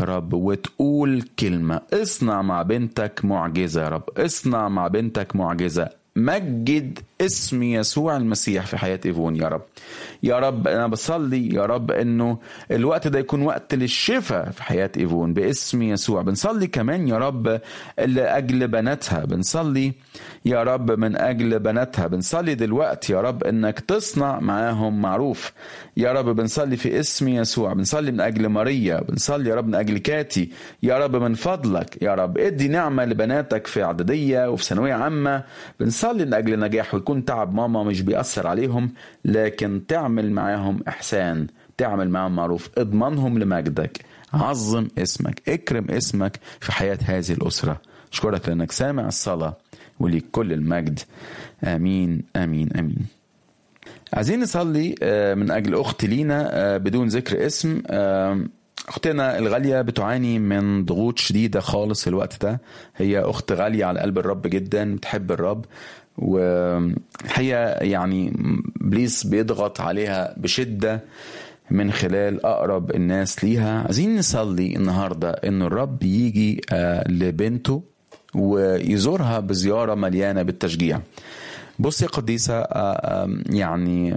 يا رب وتقول كلمة اصنع مع بنتك معجزة يا رب اصنع مع بنتك معجزة مجد اسم يسوع المسيح في حياة إيفون يا رب يا رب أنا بصلي يا رب أنه الوقت ده يكون وقت للشفاء في حياة إيفون باسم يسوع بنصلي كمان يا رب لأجل بناتها بنصلي يا رب من أجل بناتها بنصلي دلوقتي يا رب أنك تصنع معاهم معروف يا رب بنصلي في اسم يسوع بنصلي من أجل ماريا بنصلي يا رب من أجل كاتي يا رب من فضلك يا رب ادي نعمة لبناتك في إعدادية وفي ثانوية عامة بنصلي من أجل نجاح ويكون تعب ماما مش بيأثر عليهم لكن تعمل معاهم إحسان تعمل معاهم معروف اضمنهم لمجدك عظم اسمك اكرم اسمك في حياة هذه الأسرة أشكرك لأنك سامع الصلاة وليك كل المجد آمين آمين آمين عايزين نصلي من أجل أخت لينا بدون ذكر اسم اختنا الغاليه بتعاني من ضغوط شديده خالص الوقت ده هي اخت غاليه على قلب الرب جدا بتحب الرب وهي يعني بليس بيضغط عليها بشده من خلال اقرب الناس ليها عايزين نصلي النهارده ان الرب يجي لبنته ويزورها بزياره مليانه بالتشجيع بص يا قديسه يعني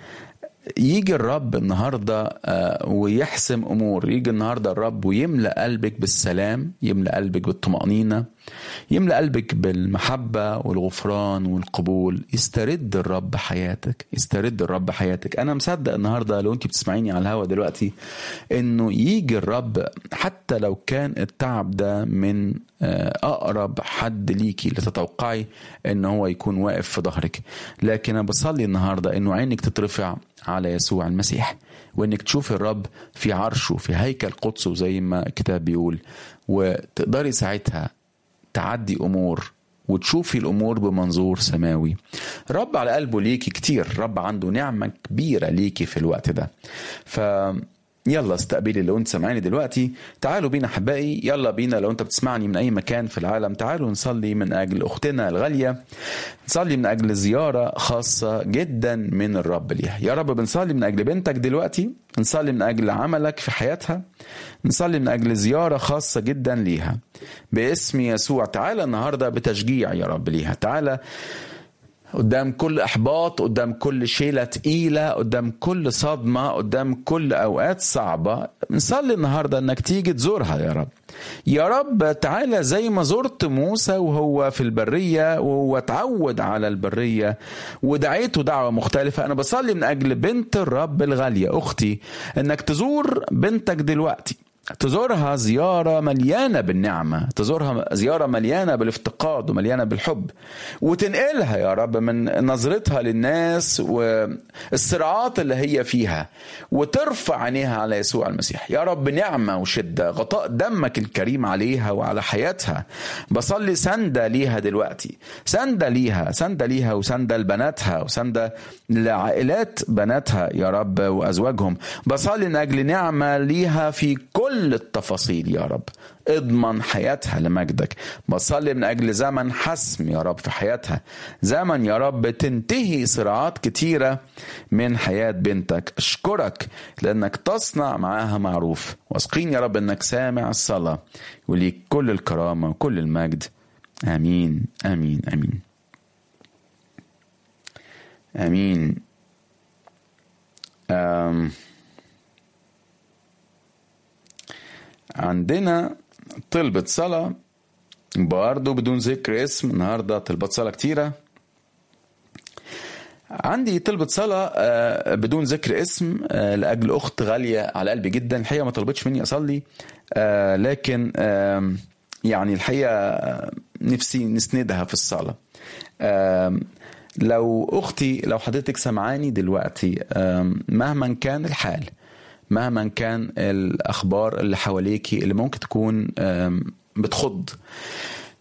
يجي الرب النهارده ويحسم امور يجي النهارده الرب ويملا قلبك بالسلام يملا قلبك بالطمانينه يملا قلبك بالمحبه والغفران والقبول يسترد الرب حياتك يسترد الرب حياتك انا مصدق النهارده لو انت بتسمعيني على الهوا دلوقتي انه يجي الرب حتى لو كان التعب ده من اقرب حد ليكي لتتوقعي ان هو يكون واقف في ظهرك لكن انا بصلي النهارده انه عينك تترفع على يسوع المسيح وانك تشوفي الرب في عرشه في هيكل قدسه زي ما الكتاب بيقول وتقدري ساعتها تعدي امور وتشوفي الامور بمنظور سماوي رب على قلبه ليكي كتير رب عنده نعمه كبيره ليكي في الوقت ده ف يلا استقبلي لو انت سامعاني دلوقتي تعالوا بينا احبائي يلا بينا لو انت بتسمعني من اي مكان في العالم تعالوا نصلي من اجل اختنا الغاليه نصلي من اجل زياره خاصه جدا من الرب ليها يا رب بنصلي من اجل بنتك دلوقتي نصلي من اجل عملك في حياتها نصلي من اجل زياره خاصه جدا ليها باسم يسوع تعالى النهارده بتشجيع يا رب ليها تعالى قدام كل احباط قدام كل شيله تقيله قدام كل صدمه قدام كل اوقات صعبه نصلي النهارده انك تيجي تزورها يا رب يا رب تعالى زي ما زرت موسى وهو في البريه وهو اتعود على البريه ودعيته دعوه مختلفه انا بصلي من اجل بنت الرب الغاليه اختي انك تزور بنتك دلوقتي تزورها زيارة مليانة بالنعمة تزورها زيارة مليانة بالافتقاد ومليانة بالحب وتنقلها يا رب من نظرتها للناس والصراعات اللي هي فيها وترفع عينيها على يسوع المسيح يا رب نعمة وشدة غطاء دمك الكريم عليها وعلى حياتها بصلي سندة ليها دلوقتي سندة ليها سندة ليها وسندة لبناتها وسندة لعائلات بناتها يا رب وأزواجهم بصلي من أجل نعمة ليها في كل كل التفاصيل يا رب اضمن حياتها لمجدك بصلي من اجل زمن حسم يا رب في حياتها زمن يا رب تنتهي صراعات كتيره من حياه بنتك اشكرك لانك تصنع معاها معروف واثقين يا رب انك سامع الصلاه وليك كل الكرامه وكل المجد امين امين امين امين أم عندنا طلبة صلاة برضه بدون ذكر اسم النهارده طلبات صلاة كتيرة عندي طلبة صلاة بدون ذكر اسم لأجل أخت غالية على قلبي جدا الحقيقة ما طلبتش مني أصلي لكن يعني الحقيقة نفسي نسندها في الصلاة لو أختي لو حضرتك سمعاني دلوقتي مهما كان الحال مهما كان الاخبار اللي حواليكي اللي ممكن تكون بتخض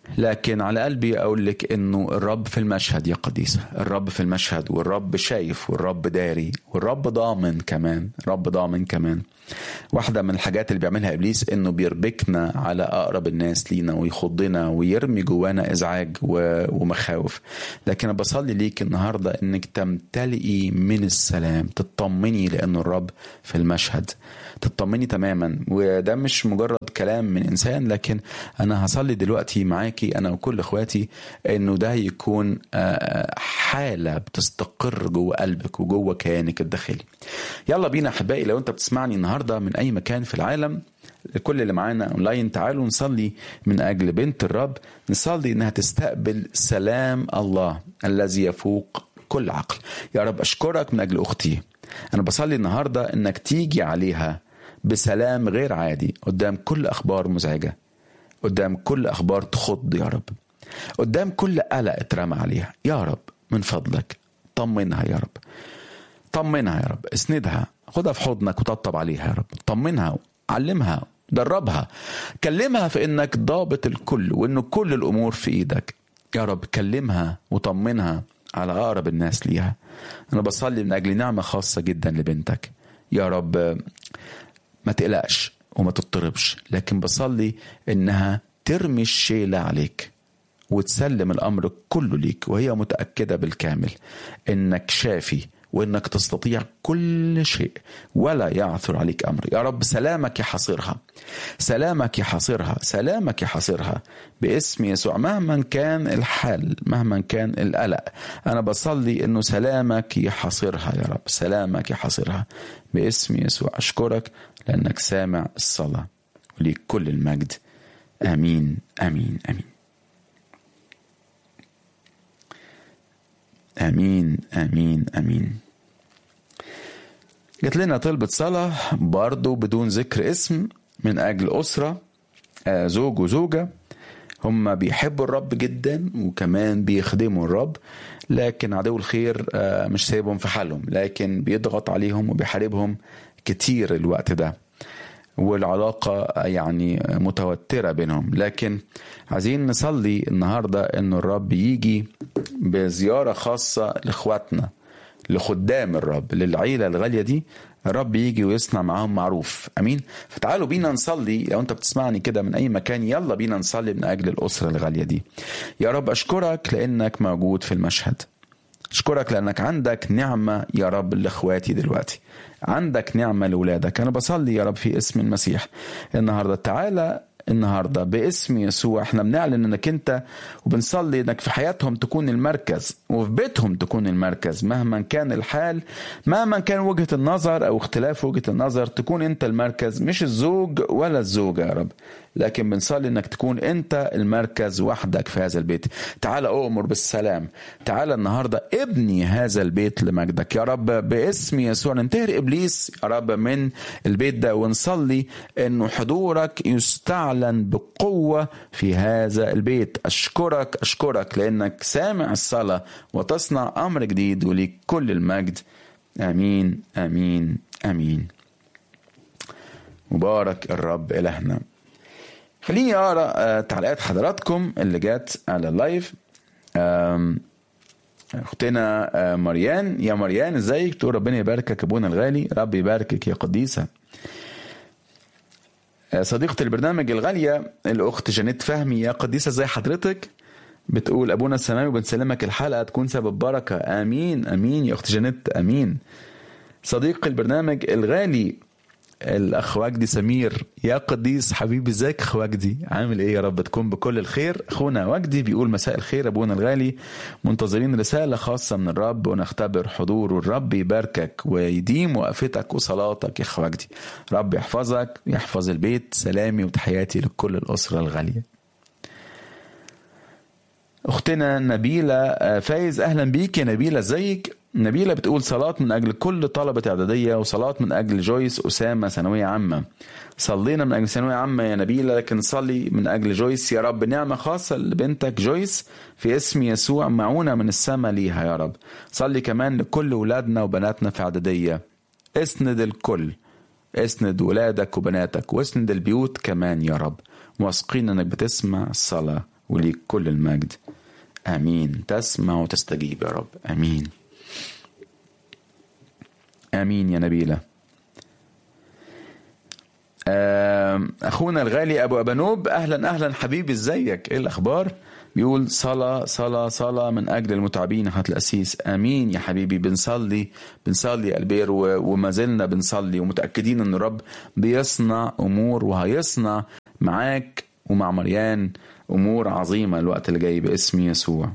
لكن على قلبي اقول لك انه الرب في المشهد يا قديسه الرب في المشهد والرب شايف والرب داري والرب ضامن كمان رب ضامن كمان واحدة من الحاجات اللي بيعملها إبليس إنه بيربكنا على أقرب الناس لينا ويخضنا ويرمي جوانا إزعاج ومخاوف لكن أنا بصلي ليك النهاردة إنك تمتلئي من السلام تطمني لأن الرب في المشهد تطمني تماما وده مش مجرد كلام من انسان لكن انا هصلي دلوقتي معاكي انا وكل اخواتي انه ده يكون حاله بتستقر جوه قلبك وجوه كيانك الداخلي يلا بينا احبائي لو انت بتسمعني النهارده من اي مكان في العالم كل اللي معانا اونلاين تعالوا نصلي من اجل بنت الرب نصلي انها تستقبل سلام الله الذي يفوق كل عقل يا رب اشكرك من اجل اختي انا بصلي النهارده انك تيجي عليها بسلام غير عادي قدام كل اخبار مزعجه قدام كل اخبار تخض يا رب قدام كل قلق اترمى عليها يا رب من فضلك طمنها يا رب طمنها يا رب اسندها خدها في حضنك وطبطب عليها يا رب طمنها علمها دربها كلمها في انك ضابط الكل وان كل الامور في ايدك يا رب كلمها وطمنها على اقرب الناس ليها انا بصلي من اجل نعمه خاصه جدا لبنتك يا رب ما تقلقش وما تضطربش لكن بصلي انها ترمي الشيلة عليك وتسلم الامر كله ليك وهي متاكده بالكامل انك شافي وانك تستطيع كل شيء ولا يعثر عليك امر يا رب سلامك يحاصرها سلامك يحاصرها سلامك يحاصرها باسم يسوع مهما كان الحال مهما كان القلق انا بصلي انه سلامك يحاصرها يا رب سلامك يحاصرها باسم يسوع اشكرك لانك سامع الصلاه وليك كل المجد امين امين امين امين امين امين جات لنا طلبة صلاة برضو بدون ذكر اسم من أجل أسرة آه زوج وزوجة هم بيحبوا الرب جدا وكمان بيخدموا الرب لكن عدو الخير آه مش سايبهم في حالهم لكن بيضغط عليهم وبيحاربهم كتير الوقت ده والعلاقة يعني متوترة بينهم لكن عايزين نصلي النهاردة انه الرب يجي بزيارة خاصة لاخواتنا لخدام الرب للعيلة الغالية دي الرب يجي ويصنع معاهم معروف امين فتعالوا بينا نصلي لو انت بتسمعني كده من اي مكان يلا بينا نصلي من اجل الاسره الغاليه دي يا رب اشكرك لانك موجود في المشهد اشكرك لانك عندك نعمه يا رب لاخواتي دلوقتي عندك نعمه لاولادك انا بصلي يا رب في اسم المسيح النهارده تعالى النهارده باسم يسوع احنا بنعلن انك انت وبنصلي انك في حياتهم تكون المركز وفي بيتهم تكون المركز مهما كان الحال مهما كان وجهه النظر او اختلاف وجهه النظر تكون انت المركز مش الزوج ولا الزوجه يا رب لكن بنصلي انك تكون انت المركز وحدك في هذا البيت تعال اؤمر بالسلام تعال النهارده ابني هذا البيت لمجدك يا رب باسم يسوع ننتهر ابليس يا رب من البيت ده ونصلي انه حضورك يستعلن بقوه في هذا البيت اشكرك اشكرك لانك سامع الصلاه وتصنع امر جديد وليك كل المجد امين امين امين مبارك الرب الهنا خليني اقرا تعليقات حضراتكم اللي جت على اللايف اختنا مريان يا مريان ازيك تقول ربنا يباركك ابونا الغالي رب يباركك يا قديسه صديقة البرنامج الغالية الأخت جانيت فهمي يا قديسة زي حضرتك بتقول أبونا السماوي بنسلمك الحلقة تكون سبب بركة آمين آمين يا أخت جانيت آمين صديق البرنامج الغالي الاخ وجدي سمير يا قديس حبيبي ازيك اخ وجدي عامل ايه يا رب تكون بكل الخير اخونا وجدي بيقول مساء الخير ابونا الغالي منتظرين رساله خاصه من الرب ونختبر حضوره الرب يباركك ويديم وقفتك وصلاتك يا اخ وجدي رب يحفظك يحفظ البيت سلامي وتحياتي لكل الاسره الغاليه اختنا نبيله فايز اهلا بيك يا نبيله ازيك نبيله بتقول صلاه من اجل كل طلبه اعداديه وصلاه من اجل جويس اسامه ثانويه عامه صلينا من اجل ثانويه عامه يا نبيله لكن صلي من اجل جويس يا رب نعمه خاصه لبنتك جويس في اسم يسوع معونه من السماء ليها يا رب صلي كمان لكل ولادنا وبناتنا في اعداديه اسند الكل اسند ولادك وبناتك واسند البيوت كمان يا رب واثقين انك بتسمع الصلاه وليك كل المجد امين تسمع وتستجيب يا رب امين امين يا نبيله اخونا الغالي ابو ابانوب اهلا اهلا حبيبي ازيك ايه الاخبار بيقول صلاة صلاة صلاة من أجل المتعبين حضرة الأسيس آمين يا حبيبي بنصلي بنصلي البير وما زلنا بنصلي ومتأكدين أن الرب بيصنع أمور وهيصنع معاك ومع مريان أمور عظيمة الوقت اللي جاي باسم يسوع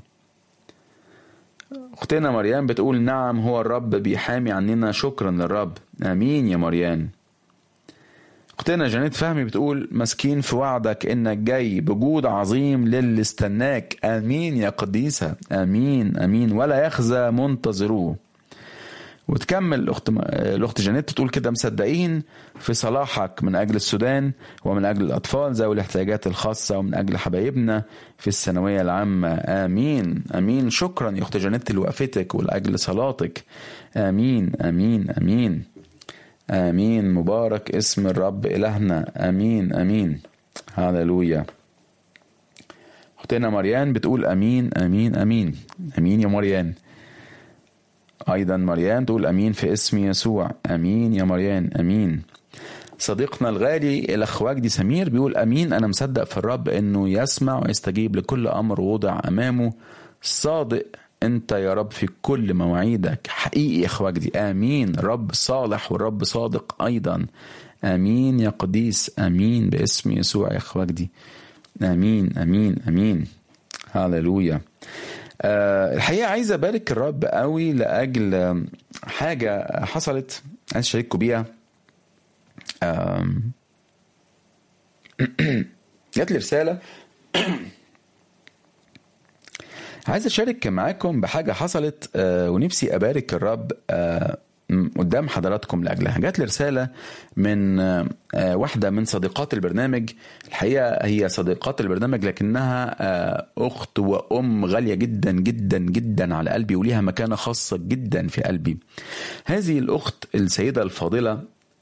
أختنا مريان بتقول نعم هو الرب بيحامي عننا شكرا للرب آمين يا مريان اختنا جانيت فهمي بتقول مسكين في وعدك انك جاي بجود عظيم للي استناك امين يا قديسة امين امين ولا يخزى منتظروه وتكمل الاخت الاخت جانيت تقول كده مصدقين في صلاحك من اجل السودان ومن اجل الاطفال ذوي الاحتياجات الخاصه ومن اجل حبايبنا في الثانويه العامه امين امين شكرا يا اخت جانيت لوقفتك ولاجل صلاتك امين امين امين امين مبارك اسم الرب الهنا امين امين هللويا اختنا مريان بتقول امين امين امين امين يا مريان ايضا مريان تقول امين في اسم يسوع امين يا مريان امين صديقنا الغالي الاخ وجدي سمير بيقول امين انا مصدق في الرب انه يسمع ويستجيب لكل امر وضع امامه صادق انت يا رب في كل مواعيدك حقيقي يا اخوجدي امين رب صالح والرب صادق ايضا امين يا قديس امين باسم يسوع يا اخوجدي امين امين امين هللويا أه الحقيقه عايز ابارك الرب قوي لاجل حاجه حصلت عايز اشارككم بيها جات لي رساله عايز اشارك معاكم بحاجه حصلت ونفسي ابارك الرب قدام حضراتكم لاجلها جات لي رساله من واحده من صديقات البرنامج الحقيقه هي صديقات البرنامج لكنها اخت وام غاليه جدا جدا جدا على قلبي وليها مكانه خاصه جدا في قلبي هذه الاخت السيده الفاضله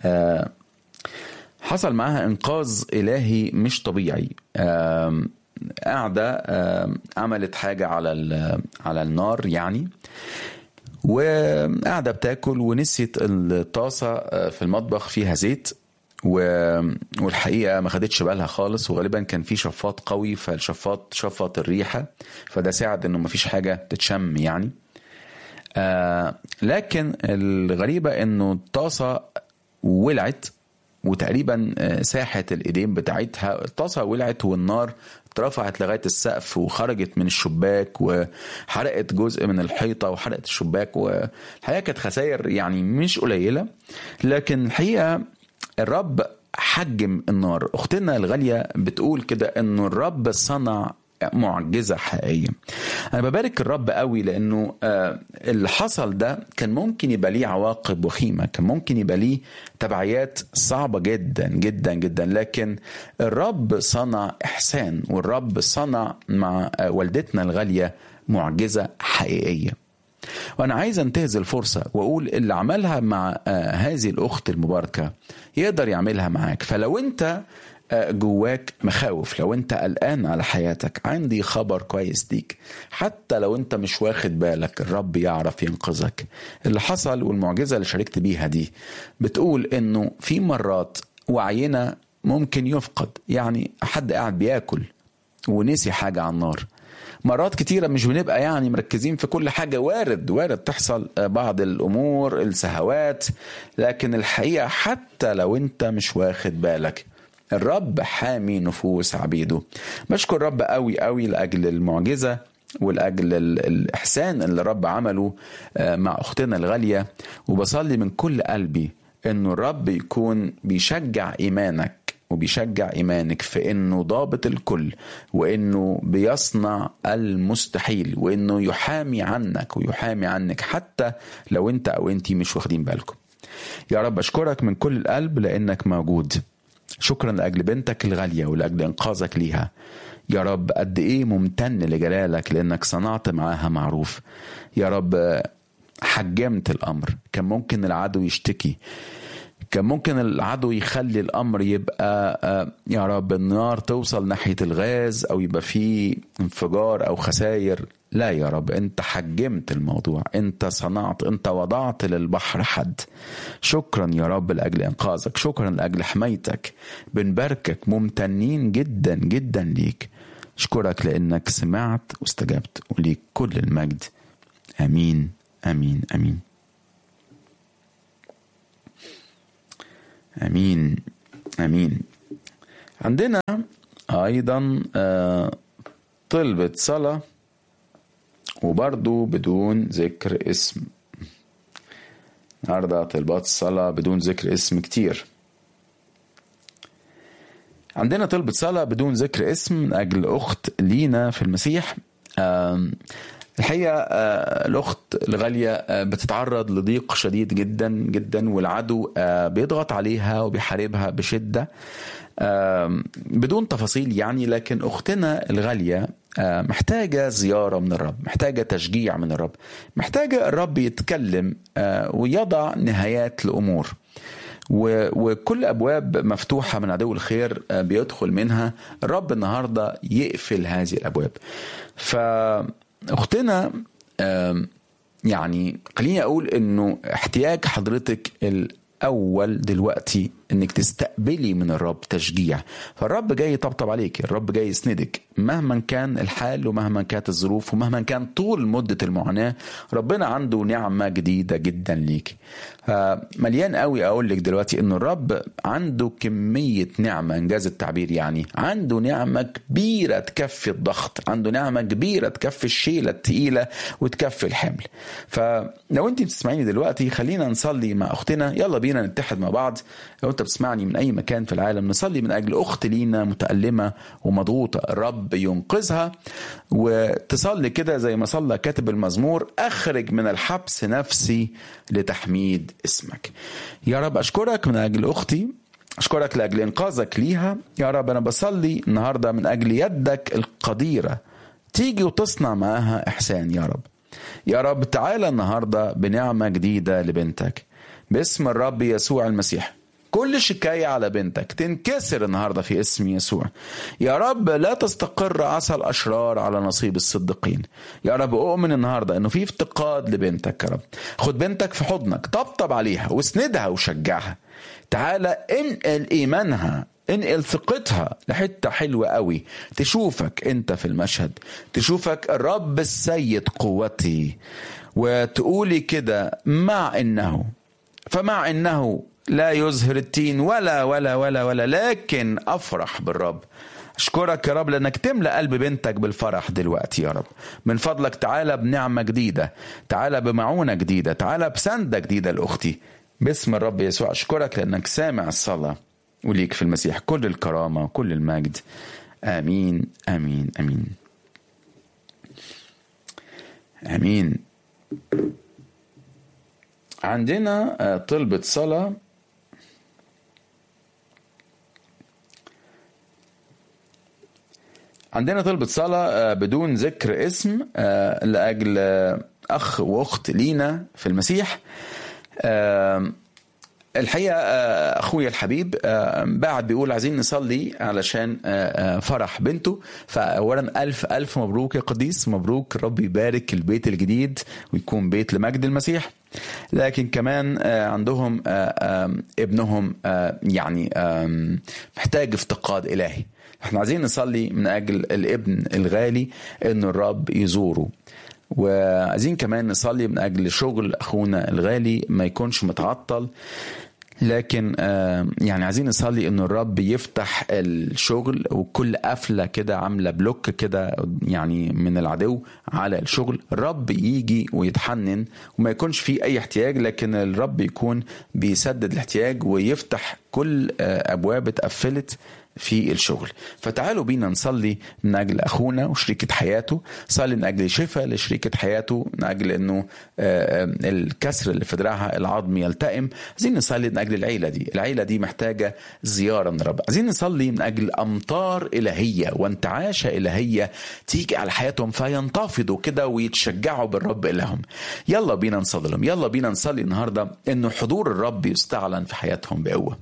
حصل معاها انقاذ الهي مش طبيعي قاعده عملت حاجه على على النار يعني وقاعده بتاكل ونسيت الطاسه في المطبخ فيها زيت والحقيقه ما خدتش بالها خالص وغالبا كان في شفاط قوي فالشفاط شفط الريحه فده ساعد انه ما فيش حاجه تتشم يعني آه لكن الغريبه انه الطاسه ولعت وتقريبا ساحه الايدين بتاعتها الطاسه ولعت والنار اترفعت لغايه السقف وخرجت من الشباك وحرقت جزء من الحيطه وحرقت الشباك والحقيقه كانت خسائر يعني مش قليله لكن الحقيقه الرب حجم النار اختنا الغاليه بتقول كده انه الرب صنع معجزة حقيقية أنا ببارك الرب قوي لأنه اللي حصل ده كان ممكن يبقى ليه عواقب وخيمة كان ممكن يبقى ليه تبعيات صعبة جدا جدا جدا لكن الرب صنع إحسان والرب صنع مع والدتنا الغالية معجزة حقيقية وانا عايز انتهز الفرصه واقول اللي عملها مع هذه الاخت المباركه يقدر يعملها معاك فلو انت جواك مخاوف لو انت قلقان على حياتك عندي خبر كويس ليك حتى لو انت مش واخد بالك الرب يعرف ينقذك اللي حصل والمعجزة اللي شاركت بيها دي بتقول انه في مرات وعينا ممكن يفقد يعني حد قاعد بياكل ونسي حاجة على النار مرات كتيرة مش بنبقى يعني مركزين في كل حاجة وارد وارد تحصل بعض الأمور السهوات لكن الحقيقة حتى لو انت مش واخد بالك الرب حامي نفوس عبيده بشكر الرب قوي قوي لاجل المعجزه ولاجل الاحسان اللي الرب عمله مع اختنا الغاليه وبصلي من كل قلبي انه الرب يكون بيشجع ايمانك وبيشجع ايمانك في انه ضابط الكل وانه بيصنع المستحيل وانه يحامي عنك ويحامي عنك حتى لو انت او انتي مش واخدين بالكم يا رب اشكرك من كل القلب لانك موجود شكرا لاجل بنتك الغاليه ولاجل انقاذك ليها يا رب قد ايه ممتن لجلالك لانك صنعت معاها معروف يا رب حجمت الامر كان ممكن العدو يشتكي كان ممكن العدو يخلي الامر يبقى يا رب النار توصل ناحيه الغاز او يبقى فيه انفجار او خسائر لا يا رب انت حجمت الموضوع انت صنعت انت وضعت للبحر حد شكرا يا رب لاجل انقاذك شكرا لاجل حمايتك بنباركك ممتنين جدا جدا ليك اشكرك لانك سمعت واستجبت وليك كل المجد امين امين امين امين امين عندنا ايضا طلبة صلاة وبرضو بدون ذكر اسم النهارده طلبات الصلاة بدون ذكر اسم كتير عندنا طلبة صلاة بدون ذكر اسم من أجل أخت لينا في المسيح الحقيقة الأخت الغالية بتتعرض لضيق شديد جدا جدا والعدو بيضغط عليها وبيحاربها بشدة بدون تفاصيل يعني لكن أختنا الغالية محتاجة زيارة من الرب محتاجة تشجيع من الرب محتاجة الرب يتكلم ويضع نهايات لأمور وكل ابواب مفتوحه من عدو الخير بيدخل منها الرب النهارده يقفل هذه الابواب فاختنا يعني خليني اقول انه احتياج حضرتك الاول دلوقتي انك تستقبلي من الرب تشجيع فالرب جاي يطبطب عليك الرب جاي يسندك مهما كان الحال ومهما كانت الظروف ومهما كان طول مدة المعاناة ربنا عنده نعمة جديدة جدا ليك مليان قوي اقول لك دلوقتي انه الرب عنده كمية نعمة انجاز التعبير يعني عنده نعمة كبيرة تكفي الضغط عنده نعمة كبيرة تكفي الشيلة التقيلة وتكفي الحمل فلو انت بتسمعيني دلوقتي خلينا نصلي مع اختنا يلا بينا نتحد مع بعض لو انت بتسمعني من اي مكان في العالم نصلي من اجل اخت لينا متألمة ومضغوطة الرب ينقذها وتصلي كده زي ما صلى كاتب المزمور اخرج من الحبس نفسي لتحميد اسمك يا رب اشكرك من اجل اختي اشكرك لاجل انقاذك ليها يا رب انا بصلي النهارده من اجل يدك القديره تيجي وتصنع معاها احسان يا رب يا رب تعالى النهارده بنعمه جديده لبنتك باسم الرب يسوع المسيح كل شكاية على بنتك تنكسر النهاردة في اسم يسوع يا رب لا تستقر عسى الأشرار على نصيب الصديقين يا رب أؤمن النهاردة أنه في افتقاد لبنتك يا رب خد بنتك في حضنك طبطب عليها واسندها وشجعها تعالى انقل إيمانها انقل ثقتها لحته حلوه قوي تشوفك انت في المشهد تشوفك الرب السيد قوتي وتقولي كده مع انه فمع انه لا يزهر التين ولا ولا ولا ولا لكن افرح بالرب اشكرك يا رب لانك تملا قلب بنتك بالفرح دلوقتي يا رب من فضلك تعالى بنعمه جديده تعالى بمعونه جديده تعالى بسنده جديده لاختي باسم الرب يسوع اشكرك لانك سامع الصلاه وليك في المسيح كل الكرامه وكل المجد امين امين امين امين عندنا طلبة صلاة عندنا طلبة صلاة بدون ذكر اسم لأجل أخ وأخت لينا في المسيح الحقيقة أخويا الحبيب بعد بيقول عايزين نصلي علشان فرح بنته فأولا ألف ألف مبروك يا قديس مبروك رب يبارك البيت الجديد ويكون بيت لمجد المسيح لكن كمان عندهم ابنهم يعني محتاج افتقاد إلهي احنا عايزين نصلي من أجل الابن الغالي أن الرب يزوره وعايزين كمان نصلي من اجل شغل اخونا الغالي ما يكونش متعطل لكن يعني عايزين نصلي ان الرب يفتح الشغل وكل قفله كده عامله بلوك كده يعني من العدو على الشغل الرب يجي ويتحنن وما يكونش فيه اي احتياج لكن الرب يكون بيسدد الاحتياج ويفتح كل ابواب اتقفلت في الشغل فتعالوا بينا نصلي من أجل أخونا وشريكة حياته صلي من أجل شفاء لشريكة حياته من أجل أنه الكسر اللي في دراعها العظم يلتئم عايزين نصلي من أجل العيلة دي العيلة دي محتاجة زيارة من رب عايزين نصلي من أجل أمطار إلهية وانتعاشة إلهية تيجي على حياتهم فينتفضوا كده ويتشجعوا بالرب إلههم يلا بينا نصلي لهم يلا بينا نصلي النهاردة أنه حضور الرب يستعلن في حياتهم بقوة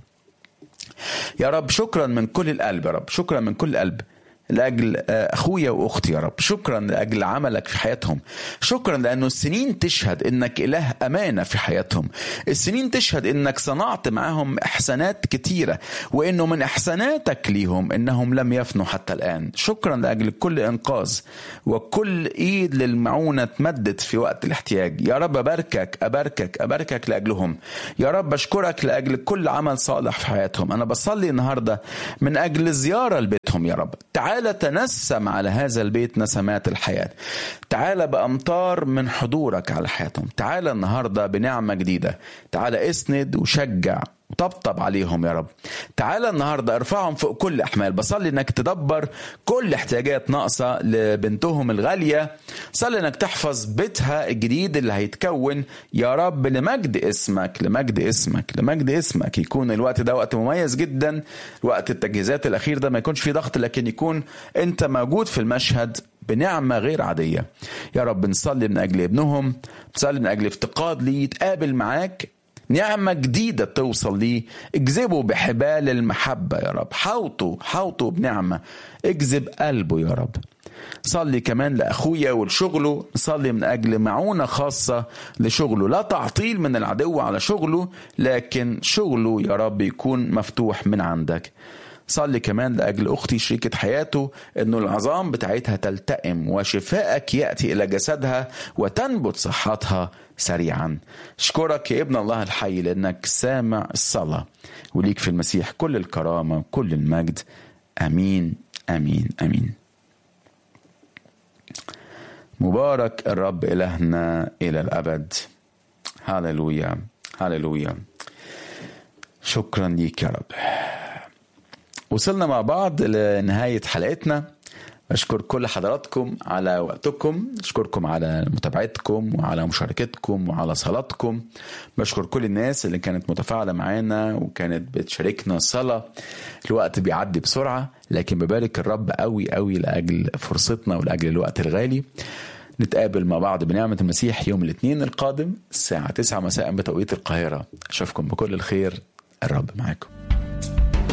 يا رب شكرا من كل القلب يا رب شكرا من كل القلب لاجل اخويا واختي يا رب شكرا لاجل عملك في حياتهم شكرا لانه السنين تشهد انك اله امانه في حياتهم السنين تشهد انك صنعت معاهم احسانات كتيره وانه من احساناتك ليهم انهم لم يفنوا حتى الان شكرا لاجل كل انقاذ وكل ايد للمعونه تمدت في وقت الاحتياج يا رب اباركك اباركك اباركك لاجلهم يا رب اشكرك لاجل كل عمل صالح في حياتهم انا بصلي النهارده من اجل زياره لبيتهم يا رب تعال تعال تنسم على هذا البيت نسمات الحياة تعال بأمطار من حضورك على حياتهم تعال النهاردة بنعمة جديدة تعال اسند وشجع وطبطب عليهم يا رب تعال النهاردة ارفعهم فوق كل أحمال بصلي انك تدبر كل احتياجات ناقصة لبنتهم الغالية صلي انك تحفظ بيتها الجديد اللي هيتكون يا رب لمجد اسمك لمجد اسمك لمجد اسمك يكون الوقت ده وقت مميز جدا وقت التجهيزات الأخير ده ما يكونش فيه ضغط لكن يكون انت موجود في المشهد بنعمة غير عادية يا رب نصلي من أجل ابنهم نصلي من أجل افتقاد ليه يتقابل معاك نعمة جديدة توصل ليه اجذبه بحبال المحبة يا رب حوطه حوطه بنعمة اجذب قلبه يا رب صلي كمان لأخويا ولشغله صلي من أجل معونة خاصة لشغله لا تعطيل من العدو على شغله لكن شغله يا رب يكون مفتوح من عندك صلي كمان لأجل أختي شريكة حياته أنه العظام بتاعتها تلتئم وشفائك يأتي إلى جسدها وتنبت صحتها سريعا اشكرك يا ابن الله الحي لأنك سامع الصلاة وليك في المسيح كل الكرامة وكل المجد أمين أمين أمين مبارك الرب إلهنا إلى الأبد هللويا هللويا شكرا ليك يا رب وصلنا مع بعض لنهاية حلقتنا أشكر كل حضراتكم على وقتكم أشكركم على متابعتكم وعلى مشاركتكم وعلى صلاتكم بشكر كل الناس اللي كانت متفاعلة معانا وكانت بتشاركنا الصلاة الوقت بيعدي بسرعة لكن ببارك الرب قوي قوي لأجل فرصتنا ولأجل الوقت الغالي نتقابل مع بعض بنعمة المسيح يوم الاثنين القادم الساعة 9 مساء بتوقيت القاهرة أشوفكم بكل الخير الرب معاكم